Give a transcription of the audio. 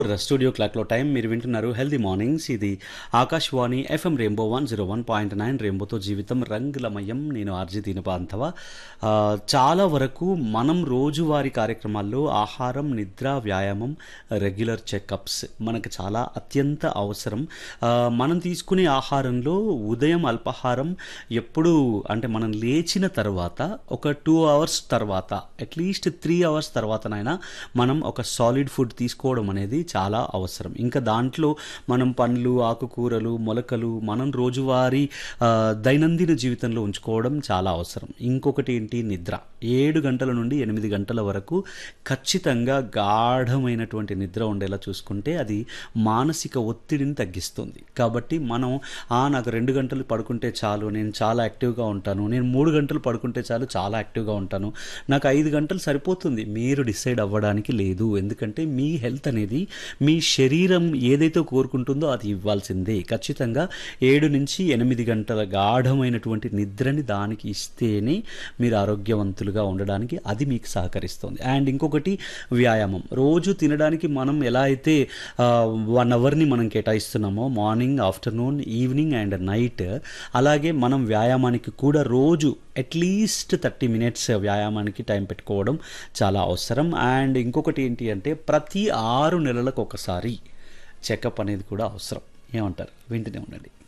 studio క్లాక్లో time మీరు వింటున్నారు హెల్దీ మార్నింగ్స్ ఇది Akashvani FM rainbow one zero one point nine రెయిన్బోతో జీవితం రంగులమయం నేను ఆర్జీ దీనపాంతవ ఆ, చాలా వరకు మనం రోజువారీ కార్యక్రమాల్లో ఆహారం నిద్ర వ్యాయామం రెగ్యులర్ చెకప్స్ మనకు చాలా అత్యంత అవసరం ఆ, మనం తీసుకునే ఆహారంలో ఉదయం అల్పాహారం ఎప్పుడు అంటే మనం లేచిన తర్వాత ఒక టూ అవర్స్ తర్వాత అట్లీస్ట్ త్రీ అవర్స్ తర్వాతనైనా మనం ఒక సాలిడ్ ఫుడ్ తీసుకోవడం అనేది చాలా అవసరం ఇంకా దాంట్లో మనం పండ్లు ఆకుకూరలు మొలకలు మనం రోజువారీ ఆ, దైనందిన జీవితంలో ఉంచుకోవడం చాలా అవసరం ఇంకొకటి ఏంటి నిద్ర ఏడు గంటల నుండి ఎనిమిది గంటల వరకు ఖచ్చితంగా గాఢమైనటువంటి నిద్ర ఉండేలా చూసుకుంటే అది మానసిక ఒత్తిడిని తగ్గిస్తుంది కాబట్టి మనం ఆ నాకు రెండు గంటలు పడుకుంటే చాలు నేను చాలా యాక్టివ్గా ఉంటాను నేను మూడు గంటలు పడుకుంటే చాలు చాలా యాక్టివ్గా ఉంటాను నాకు ఐదు గంటలు సరిపోతుంది మీరు డిసైడ్ అవ్వడానికి లేదు ఎందుకంటే మీ హెల్త్ అనేది మీ శరీరం ఏదైతే కోరుకుంటుందో అది ఇవ్వాల్సిందే ఖచ్చితంగా ఏడు నుంచి ఎనిమిది గంటల గాఢమైనటువంటి నిద్రని దానికి ఇస్తేనే మీరు ఆరోగ్యవంతులుగా ఉండడానికి అది మీకు సహకరిస్తుంది అండ్ ఇంకొకటి వ్యాయామం రోజు తినడానికి మనం ఎలా అయితే వన్ అవర్ని మనం కేటాయిస్తున్నామో morning afternoon evening and night అలాగే మనం వ్యాయామానికి కూడా రోజు అట్లీస్ట్ థర్టీ మినిట్స్ వ్యాయామానికి టైం పెట్టుకోవడం చాలా అవసరం అండ్ ఇంకొకటి ఏంటి అంటే ప్రతి ఆరు నెలలకు ఒకసారి చెకప్ అనేది కూడా అవసరం ఏమంటారు వింటూనే ఉండండి